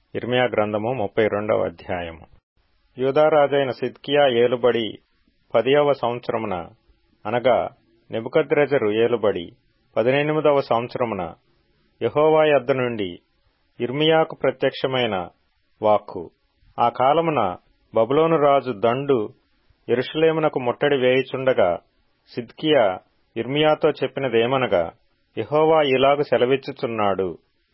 ఇర్మియా గ్రంథము ముప్పై రెండవ అధ్యాయము యూదారాజైన సిద్కియా ఏలుబడి పదియవ సంవత్సరమున అనగా నెబుకద్రెజరు ఏలుబడి పదినెనిమిదవ సంవత్సరమున యహోవా యొద్ద నుండి ఇర్మియాకు ప్రత్యక్షమైన వాక్కు ఆ కాలమున బబులోను రాజు దండు ఎరుషలేమునకు ముట్టడి వేయుచుండగా సిద్కియా ఇర్మియాతో చెప్పినదేమనగా యహోవా ఇలాగు సెలవిచ్చుచున్నాడు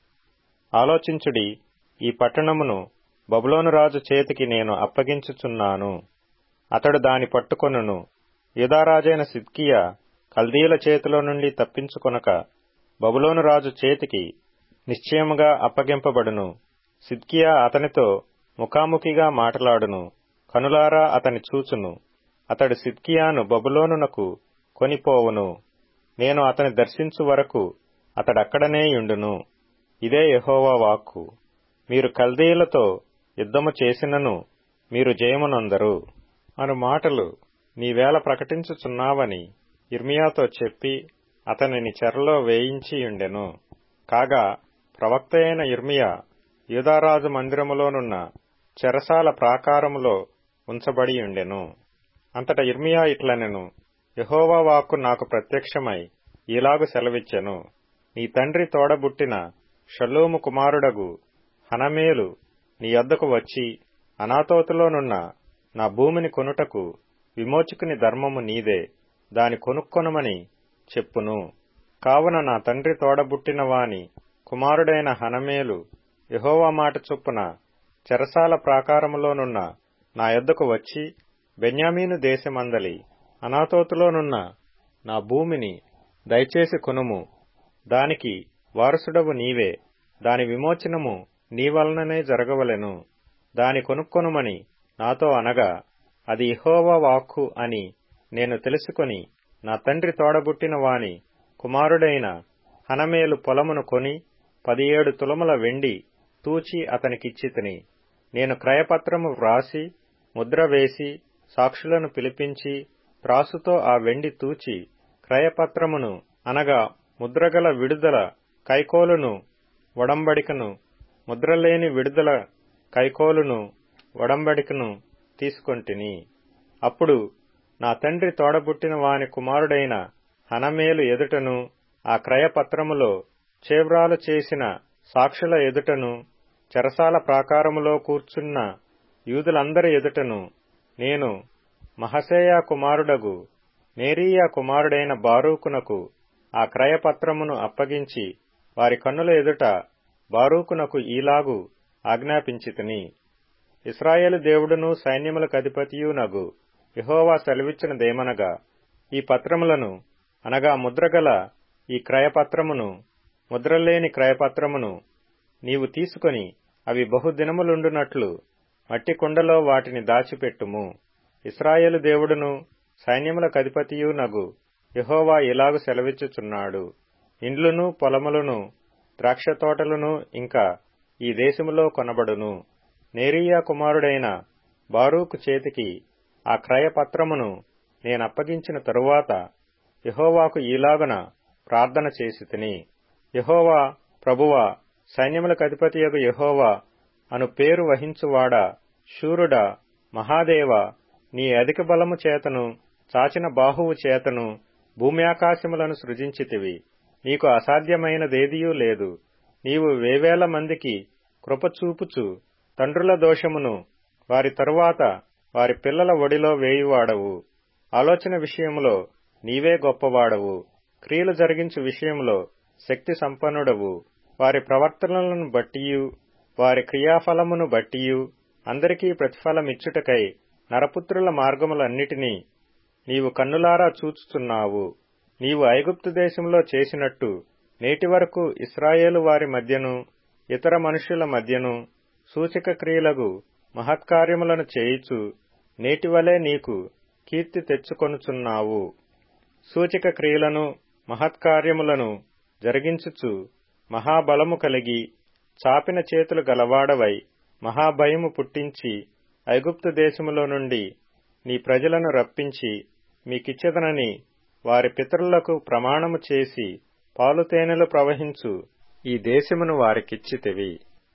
ఆలోచించుడి ఈ పట్టణమును బబులోను రాజు చేతికి నేను అప్పగించుచున్నాను అతడు దాని పట్టుకొనును యూదారాజైన సిద్కియా కల్దీయుల చేతిలో నుండి తప్పించుకొనక బబులోను రాజు చేతికి నిశ్చయముగా అప్పగింపబడును సిద్కియా అతనితో ముఖాముఖిగా మాటలాడును కనులారా అతని చూచును అతడు సిద్కియాను బబులోనునకు కొనిపోవును నేను అతని దర్శించు వరకు అతడక్కడనే యుండును ఇదే యహోవా వాక్కు మీరు కల్దీయులతో యుద్ధము చేసినను మీరు జయమునందరు అను మాటలు నీవేళ ప్రకటించుచున్నావని ఇర్మియాతో చెప్పి అతనిని చెరలో వేయించియుండెను కాగా ప్రవక్త అయిన ఇర్మియా యూదారాజు మందిరములోనున్న చెరసాల ప్రాకారములో ఉంచబడియుండెను అంతట ఇర్మియా ఇట్లనెను యహోవా వాక్కు నాకు ప్రత్యక్షమై ఇలాగు సెలవిచ్చెను నీ తండ్రి తోడబుట్టిన షల్లూము కుమారుడగు హనమేలు నీ యొద్దకు వచ్చి అనాతోతులోనున్న నా భూమిని కొనుటకు విమోచకుని ధర్మము నీదే దాని కొనుక్కొనమని చెప్పును కావున నా తండ్రి తోడబుట్టిన వాని కుమారుడైన హనమేలు యహోవా మాట చొప్పున చెరసాల ప్రాకారములోనున్న నా యొద్దకు వచ్చి బెన్యామీను దేశమందలి అనాతోతులోనున్న నా భూమిని దయచేసి కొనుము దానికి వారసుడవు నీవే దాని విమోచనము నీ వలననే జరగవలెను దాని కొనుక్కొనుమని నాతో అనగా అది ఇహోవా వాక్కు అని నేను తెలుసుకొని నా తండ్రి తోడబుట్టిన వాని కుమారుడైన హనమేలు పొలమును కొని పదియేడు తులముల వెండి తూచి అతనికిచ్చితిని నేను క్రయపత్రము వ్రాసి ముద్ర వేసి సాక్షులను పిలిపించి త్రాసుతో ఆ వెండి తూచి క్రయపత్రమును అనగా ముద్రగల విడుదల కైకోలును వడంబడికను ముద్రలేని విడుదల కైకోలును వడంబడికను తీసుకొంటిని అప్పుడు నా తండ్రి తోడబుట్టిన వాని కుమారుడైన హనమేలు ఎదుటను ఆ క్రయపత్రములో చేవ్రాలు చేసిన సాక్షుల ఎదుటను చెరసాల ప్రాకారములో కూర్చున్న యూదులందరి ఎదుటను నేను మహసేయా కుమారుడగు నేరియా కుమారుడైన బారూకునకు ఆ క్రయపత్రమును అప్పగించి వారి కన్నుల ఎదుట బారూకునకు ఈలాగు ఆజ్ఞాపించితిని ఇస్రాయేలు దేవుడును సైన్యములకు అధిపతియునగు యహోవా సెలవిచ్చినదేమనగా ఈ పత్రములను అనగా ముద్రగల ఈ క్రయపత్రమును ముద్రలేని క్రయపత్రమును నీవు తీసుకొని అవి బహుదినములుండునట్లు మట్టి కుండలో వాటిని దాచిపెట్టుము ఇస్రాయేలు దేవుడును సైన్యములకు అధిపతియు నగు యహోవా ఇలాగు సెలవిచ్చుచున్నాడు ఇండ్లును పొలములను ద్రాక్ష తోటలను ఇంకా ఈ దేశములో కొనబడును నేరియా కుమారుడైన బారూకు చేతికి ఆ క్రయపత్రమును నేనప్పగించిన తరువాత యహోవాకు ఈలాగున ప్రార్థన చేసి తిని యహోవా ప్రభువా సైన్యములకు అధిపతియగు యహోవా అను పేరు వహించువాడా శూరుడా మహాదేవ నీ అధిక బలము చేతను చాచిన బాహువు చేతను భూమి ఆకాశములను సృజించితివి నీకు అసాధ్యమైనదేదియూ లేదు నీవు వేవేల మందికి కృపచూపుచు తండ్రుల దోషమును వారి తరువాత వారి పిల్లల ఒడిలో వేయువాడవు ఆలోచన విషయములో నీవే గొప్పవాడవు క్రియలు జరిగించు విషయంలో శక్తి సంపన్నుడవు వారి ప్రవర్తనలను బట్టియు వారి క్రియాఫలమును బట్టియు అందరికీ ప్రతిఫలమిచ్చుటకై నరపుత్రుల మార్గములన్నిటినీ నీవు కన్నులారా చూచుచున్నావు నీవు ఐగుప్తు దేశంలో చేసినట్టు నేటి వరకు ఇస్రాయేలు వారి మధ్యను ఇతర మనుష్యుల మధ్యను సూచక క్రియలకు మహత్కార్యములను చేయిచు నేటివలే నీకు కీర్తి తెచ్చుకొనుచున్నావు సూచక క్రియలను మహత్కార్యములను జరిగించుచు మహాబలము కలిగి చాపిన చేతులు గలవాడవై మహాభయము పుట్టించి ఐగుప్తు దేశములో నుండి నీ ప్రజలను రప్పించి మీకిచ్చెదనని వారి పితరులకు ప్రమాణము చేసి పాలుతేనెలు ప్రవహించు ఈ దేశమును వారికిచ్చితివి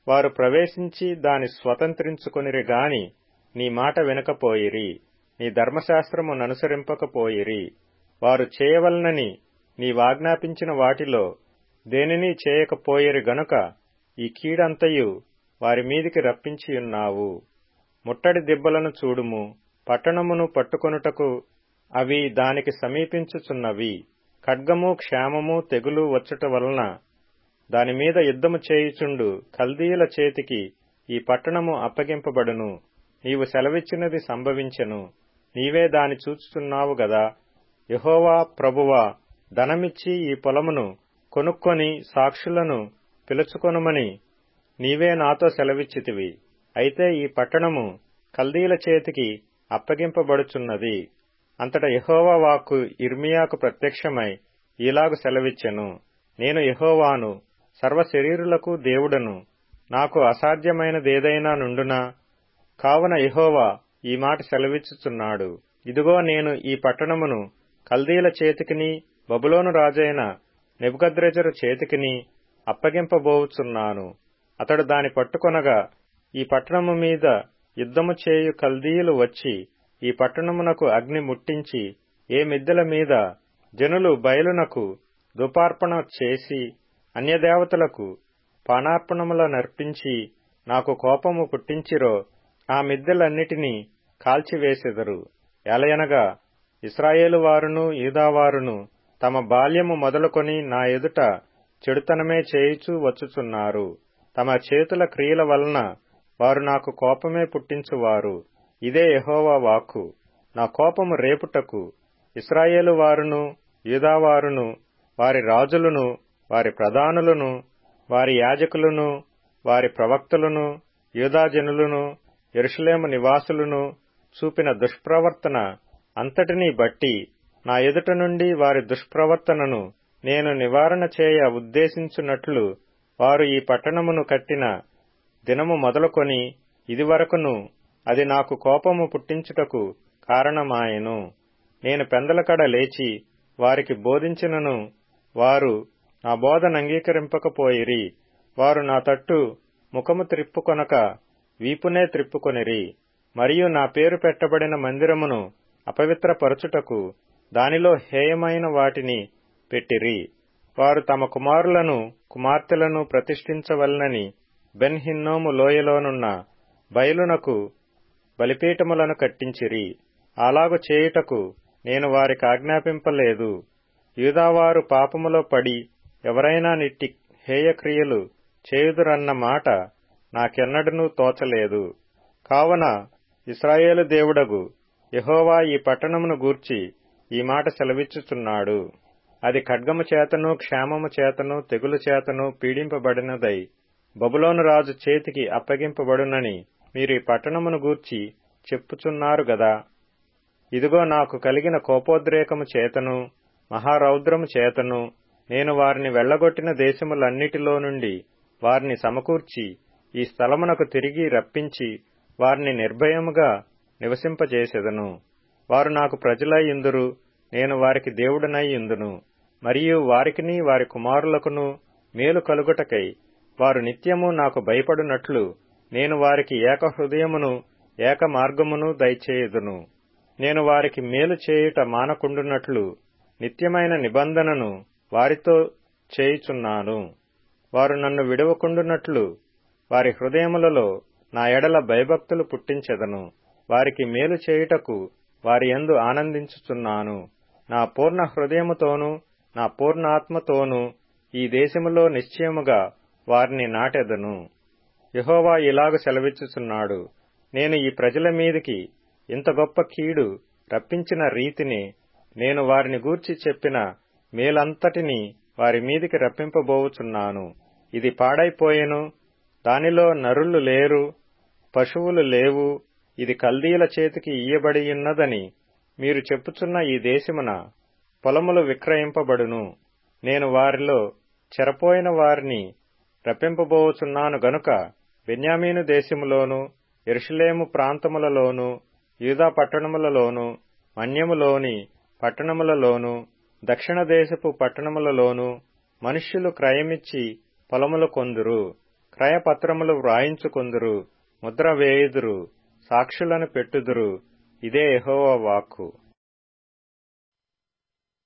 వారు ప్రవేశించి దాని స్వతంత్రించుకొనిరి గాని నీ మాట వినకపోయిరి నీ ధర్మశాస్త్రము ననుసరింపకపోయిరి వారు చేయవలనని నీవాజ్ఞాపించిన వాటిలో దేనిని చేయకపోయిరి గనుక ఈ కీడంతయు వారి మీదికి రప్పించియున్నావు ముట్టడి దిబ్బలను చూడుము పట్టణమును పట్టుకొనుటకు అవి దానికి సమీపించుచున్నవి ఖడ్గము క్షేమము తెగులు వచ్చుట వలన దాని మీద యుద్ధము చేయుచుండు కల్దీయుల చేతికి ఈ పట్టణము అప్పగింపబడును నీవు సెలవిచ్చినది సంభవించెను నీవే దాని చూచుచున్నావు గదా యహోవా ప్రభువా ధనమిచ్చి ఈ పొలమును కొనుక్కొని సాక్షులను పిలుచుకొనుమని నీవే నాతో సెలవిచ్చితివి అయితే ఈ పట్టణము కల్దీల చేతికి అప్పగింపబడుచున్నది అంతట యహోవా వాక్కు ఇర్మియాకు ప్రత్యక్షమై ఈలాగు సెలవిచ్చెను నేను యహోవాను సర్వశరీరులకు దేవుడను నాకు అసాధ్యమైనదేదైనా నుండునా కావున యహోవా ఈ మాట సెలవిచ్చుచున్నాడు ఇదిగో నేను ఈ పట్టణమును కల్దీల చేతికిని బబులోను రాజైన నెబుకద్రెజరు చేతికిని అప్పగింపబోవుచున్నాను అతడు దాని పట్టుకొనగా ఈ పట్టణము మీద యుద్ధము చేయు కల్దీయులు వచ్చి ఈ పట్టణమునకు అగ్ని ముట్టించి ఏ మిద్దెల మీద జనులు బయలునకు దుపార్పణ చేసి అన్యదేవతలకు పానార్పణముల నర్పించి నాకు కోపము పుట్టించిరో ఆ మిద్దెలన్నిటినీ కాల్చివేసెదరు ఎలయనగా ఇస్రాయేలు వారును యూదావారును తమ బాల్యము మొదలుకొని నా ఎదుట చెడుతనమే చేయుచూ వచ్చుచున్నారు తమ చేతుల క్రియల వలన వారు నాకు కోపమే పుట్టించువారు ఇదే యహోవా వాక్కు నా కోపము రేపుటకు ఇస్రాయేలు వారును యూదావారును వారి రాజులను వారి ప్రధానులను వారి యాజకులను వారి ప్రవక్తలను యూదాజనులను ఎరుషలేము నివాసులను చూపిన దుష్ప్రవర్తన అంతటినీ బట్టి నా ఎదుట నుండి వారి దుష్ప్రవర్తనను నేను నివారణ చేయ ఉద్దేశించున్నట్లు వారు ఈ పట్టణమును కట్టిన దినము మొదలుకొని ఇదివరకును అది నాకు కోపము పుట్టించుటకు కారణమాయెను నేను పెందలకడ లేచి వారికి బోధించినను వారు నా బోధనంగీకరింపకపోయిరి వారు నా తట్టు ముఖము త్రిప్పుకొనక వీపునే త్రిప్పుకొనిరి మరియు నా పేరు పెట్టబడిన మందిరమును అపవిత్రపరచుటకు దానిలో హేయమైన వాటిని పెట్టిరి వారు తమ కుమారులను కుమార్తెలను ప్రతిష్ఠించవలనని బెన్ హిన్నోము లోయలోనున్న బయలునకు బలిపీఠములను కట్టించిరి అలాగు చేయుటకు నేను వారికి ఆజ్ఞాపింపలేదు యూదావారు పాపములో పడి ఎవరైనా నిట్టి హేయక్రియలు చేయుదురన్న మాట నాకెన్నడనూ తోచలేదు కావున ఇస్రాయేలు దేవుడగు యహోవా ఈ పట్టణమును గూర్చి ఈ మాట సెలవిచ్చుచున్నాడు అది ఖడ్గము చేతను క్షేమము చేతను తెగులు చేతను పీడింపబడినదై బబులోను రాజు చేతికి అప్పగింపబడునని మీరు ఈ పట్టణమును గూర్చి చెప్పుచున్నారు గదా ఇదిగో నాకు కలిగిన కోపోద్రేకము చేతను మహారౌద్రము చేతను నేను వారిని వెళ్లగొట్టిన దేశములన్నిటిలో నుండి వారిని సమకూర్చి ఈ స్థలమునకు తిరిగి రప్పించి వారిని నిర్భయముగా నివసింపజేసెదను వారు నాకు ప్రజలై ఇందురు నేను వారికి దేవుడనై ఇందును మరియు వారికిని వారి కుమారులకును మేలు కలుగుటకై వారు నిత్యము నాకు భయపడునట్లు నేను వారికి ఏక హృదయమును ఏక మార్గమును దయచేయుదును నేను వారికి మేలు చేయుట మానకుండునట్లు నిత్యమైన నిబంధనను వారితో చేయుచున్నాను వారు నన్ను విడవకుండునట్లు వారి హృదయములలో నా ఎడల భయభక్తులు పుట్టించెదను వారికి మేలు చేయుటకు వారి యందు ఆనందించుచున్నాను నా పూర్ణ హృదయముతోనూ నా పూర్ణ ఆత్మతోనూ ఈ దేశములో నిశ్చయముగా వారిని నాటెదను యహోవా ఇలాగ సెలవిచ్చుచున్నాడు నేను ఈ ప్రజల మీదికి ఇంత గొప్ప కీడు రప్పించిన రీతిని నేను వారిని గూర్చి చెప్పిన మేలంతటినీ వారి మీదికి రప్పింపబోవుచున్నాను ఇది పాడైపోయెను దానిలో నరులు లేరు పశువులు లేవు ఇది కల్దీల చేతికి ఇయ్యబడియున్నదని మీరు చెప్పుచున్న ఈ దేశమున పొలములు విక్రయింపబడును నేను వారిలో చెరపోయిన వారిని రప్పింపబోచున్నాను గనుక బెన్యామీను దేశములోను ఎరుషలేము ప్రాంతములలోను యూదా పట్టణములలోను మన్యములోని పట్టణములలోను దక్షిణ దేశపు పట్టణములలోను మనుష్యులు క్రయమిచ్చి పొలములు కొందురు క్రయపత్రములు వ్రాయించుకొందురు ముద్ర వేయుదురు సాక్షులను పెట్టుదురు ఇదే యెహోవా వాక్కు